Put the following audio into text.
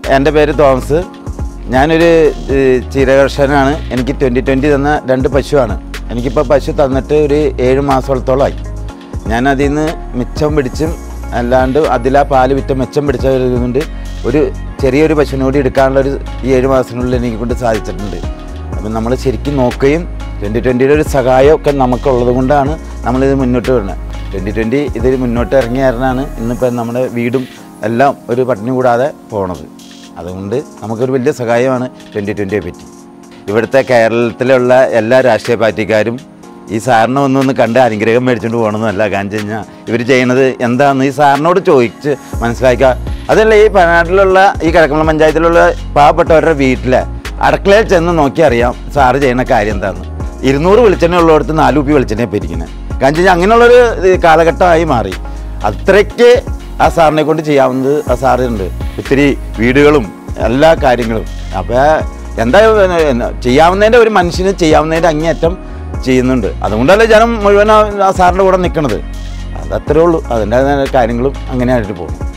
എൻ്റെ പേര് തോമസ് ഞാനൊരു ഏഹ്, ക്ഷീരകർഷകനാണ് എനിക്ക് ട്വൻറ്റി ട്വൻറ്റി തന്ന രണ്ട് പശുവാണ് എനിക്കിപ്പോൾ പശു തന്നിട്ട് ഒരു ഏഴ് മാസത്തോളമായി ഞാൻ അതിൽ നിന്ന് മിച്ചം പിടിച്ചും അല്ലാണ്ട് അതിലാ പാല് വിറ്റ മിച്ചം പിടിച്ചതുകൊണ്ട് ഒരു ചെറിയൊരു പശുവിനെ കൂടി എടുക്കാനുള്ളൊരു ഈ ഏഴ് മാസത്തിനുള്ളിൽ എനിക്ക് കൊണ്ട് സാധിച്ചിട്ടുണ്ട് അപ്പം നമ്മൾ ശരിക്കും നോക്കുകയും ട്വൻറ്റി ട്വൻറ്റിയുടെ ഒരു സഹായമൊക്കെ നമുക്കുള്ളത് കൊണ്ടാണ് നമ്മളിത് മുന്നോട്ട് വരുന്നത് ട്വൻറ്റി ട്വൻറ്റി ഇതിൽ മുന്നോട്ട് ഇറങ്ങിയ കാരണമാണ് ഇന്നിപ്പോൾ നമ്മുടെ വീടും എല്ലാം ഒരു പട്ടിണി കൂടാതെ പോണത് അതുകൊണ്ട് നമുക്കൊരു വലിയ സഹായമാണ് ട്വൻറ്റി ട്വൻറ്റിയെ പറ്റി ഇവിടുത്തെ കേരളത്തിലുള്ള എല്ലാ രാഷ്ട്രീയ പാർട്ടിക്കാരും ഈ സാറിനെ ഒന്നൊന്ന് കണ്ട് അനുഗ്രഹം മേടിച്ചുകൊണ്ട് പോകണമെന്നല്ല കാരണം വെച്ച് കഴിഞ്ഞാൽ ഇവർ ചെയ്യണത് എന്താണെന്ന് ഈ സാറിനോട് ചോദിച്ച് മനസ്സിലാക്കുക അതല്ല ഈ പനാട്ടിലുള്ള ഈ കിഴക്കമ്പലം പഞ്ചായത്തിലുള്ള പാവപ്പെട്ടവരുടെ വീട്ടിലെ അടുക്കളയിൽ ചെന്ന് നോക്കി അറിയാം സാറ് ചെയ്യുന്ന കാര്യം എന്താണെന്ന് ഇരുന്നൂറ് വെളിച്ചെണ്ണ ഉള്ളിടത്ത് നാല് കുപ്പി വെളിച്ചെണ്ണ പിരിക്കുന്നത് കാരണം വെച്ച് കഴിഞ്ഞാൽ അങ്ങനെയുള്ളൊരു ഇത് കാലഘട്ടമായി മാറി അത്രയ്ക്ക് ആ സാറിനെ കൊണ്ട് ചെയ്യാവുന്നത് ആ സാറുണ്ട് ഒത്തിരി വീടുകളും എല്ലാ കാര്യങ്ങളും അപ്പോൾ എന്താ പിന്നെ ചെയ്യാവുന്നതിൻ്റെ ഒരു മനുഷ്യന് ചെയ്യാവുന്നതിൻ്റെ അങ്ങേയറ്റം ചെയ്യുന്നുണ്ട് അതുകൊണ്ടല്ലേ ജനം മുഴുവൻ ആ- ആ സാറിൻ്റെ കൂടെ നിൽക്കണത് അതത്രേ ഉള്ളൂ അതിൻ്റെ കാര്യങ്ങളും അങ്ങനെയായിട്ട് പോകും